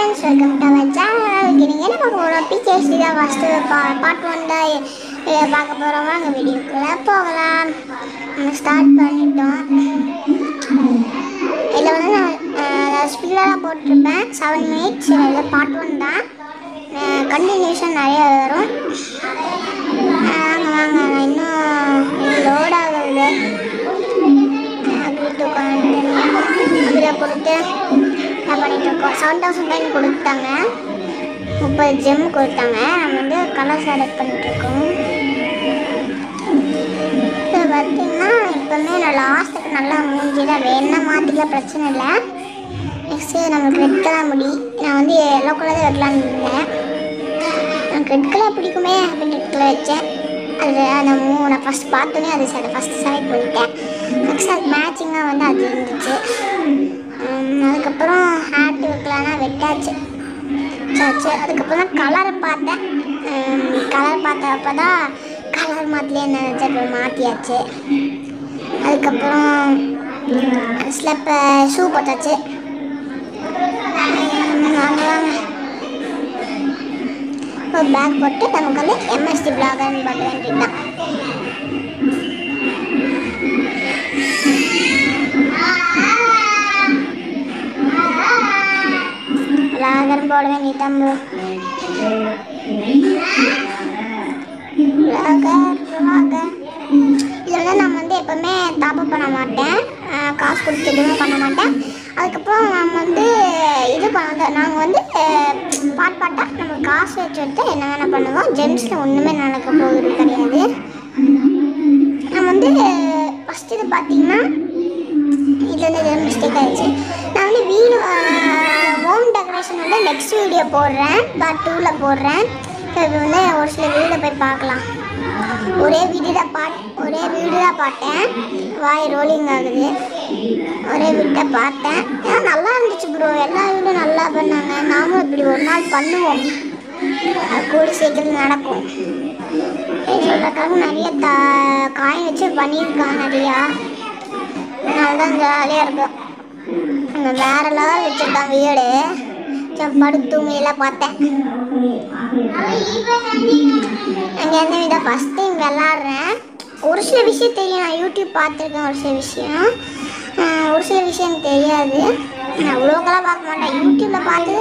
friends welcome to our channel நீங்கள் என்ன பார்க்க போகிறோம் பிகேஎஸ்டி தான் ஃபஸ்ட்டு பா பார்ட் ஒன் தான் இதை பார்க்க போகிறோம் வாங்க வீடியோக்குள்ளே போகலாம் நம்ம ஸ்டார்ட் பண்ணிட்டோம் இதில் வந்து நான் ஸ்பீடாக போட்டிருப்பேன் செவன் மினிட்ஸ் இதில் பார்ட் ஒன் தான் கண்டினியூஷன் நிறைய வரும் வாங்க வாங்க நான் இன்னும் லோட் ஆகுது வீட்டு உட்காந்து இதில் கொடுத்து என்ன பண்ணிட்டு இருக்கோம் செவன் தௌசண்ட் டைம் கொடுத்தாங்க முப்பது ஜெம் கொடுத்தாங்க நம்ம வந்து கலர் செலக்ட் பண்ணிட்டு இருக்கோம் இப்போ பார்த்தீங்கன்னா இப்போவுமே நான் லாஸ்ட்டுக்கு நல்லா மூஞ்சியில் வேணா மாற்றிக்கலாம் பிரச்சனை இல்லை நெக்ஸ்ட்டு நம்மளுக்கு ரெட் கலர் முடி நான் வந்து எல்லோ கலர் தான் வைக்கலான்னு இருந்தேன் எனக்கு ரெட் கலர் பிடிக்குமே அப்படின்னு ரெட் கலர் வச்சேன் அது அந்த மூ நான் ஃபஸ்ட் பார்த்தோன்னே அது சரி ஃபஸ்ட்டு செலக்ட் பண்ணிட்டேன் நெக்ஸ்ட் அது மேட்சிங்காக வந்து அது இருந்துச்சு உம், அதுக்கப்புறம் ஹேட் வைக்கலான்னா வெட்டாச்சு சாச்சு அதுக்கப்புறம் தான் கலரை பார்த்தேன் கலர் பார்த்தப்ப தான் கலர் மாற்றலே நினச்சேன் அப்புறம் மாற்றியாச்சு அதுக்கப்புறம் ஸ்லெப்ப ஷூ போட்டாச்சு உம், வாங்க வாங்க இப்போ பேக் போட்டு நமக்கு வந்து எம்எஸ்டி பிளாகர்னு போட்ட வேண்டியதுதான் பிளாகர் போட வேண்டியதுதான் ப்ரோ பிளாகர் பிளாகர் இதில் வந்து நம்ம வந்து எப்போவுமே தாப்பு பண்ண மாட்டேன் அஹ் காசு கொடுத்து எதுவும் பண்ண மாட்டேன் அதுக்கப்புறம் நம்ம வந்து இது பண்ண நாங்கள் வந்து பாட் பாட்டாக நம்ம காசு வச்சு எடுத்து என்ன வேணால் பண்ணுவோம் ஜெம்ஸில் ஒன்றுமே நடக்க போகுது கிடையாது நம்ம வந்து ஃபஸ்ட்டு இது பார்த்தீங்கன்னா இது வந்து எதுவும் மிஸ்டேக் ஆயிடுச்சு நான் வந்து வீடு ஹோம் டெக்கரேஷன் வந்து நெக்ஸ்ட் வீடியோ போடுறேன் பார்ட் டூவில் போடுறேன் இப்போ இது வந்து ஒரு சில வீடியோ போய் பார்க்கலாம் ஒரே வீடியோ தான் பாட் ஒரே வீடியோ தான் பார்த்தேன் வாய் ரோலிங் ஆகுது ஒரே வீட்டை பார்த்தேன் ஏன்னா நல்லா இருந்துச்சு ப்ரோ எல்லா வீடியோ நல்லா பண்ணாங்க நாமளும் இப்படி ஒரு நாள் பண்ணுவோம் அது கூடி சீக்கிரம் நடக்கும் சொல்கிறதுக்காக நிறைய த காயின் வச்சு பண்ணியிருக்காங்க நிறையா அதனால்தான் ஜாலியாக இருக்கும் அங்கே வேற லெவல் வச்சுருக்கான் வீடு சரி படுத்து தூங்கியெல்லாம் பார்த்தேன் அங்கே எந்த வீடாக ஃபஸ்ட் டைம் விளாட்றேன் ஒரு சில விஷயம் தெரியும் நான் யூடியூப் பார்த்துருக்கேன் ஒரு சில விஷயம் ஆஹ் ஒரு சில விஷயம் எனக்கு தெரியாது நான் அவ்வளோக்கெல்லாம் பார்க்க மாட்டேன் யூடியூப்பில் பார்த்து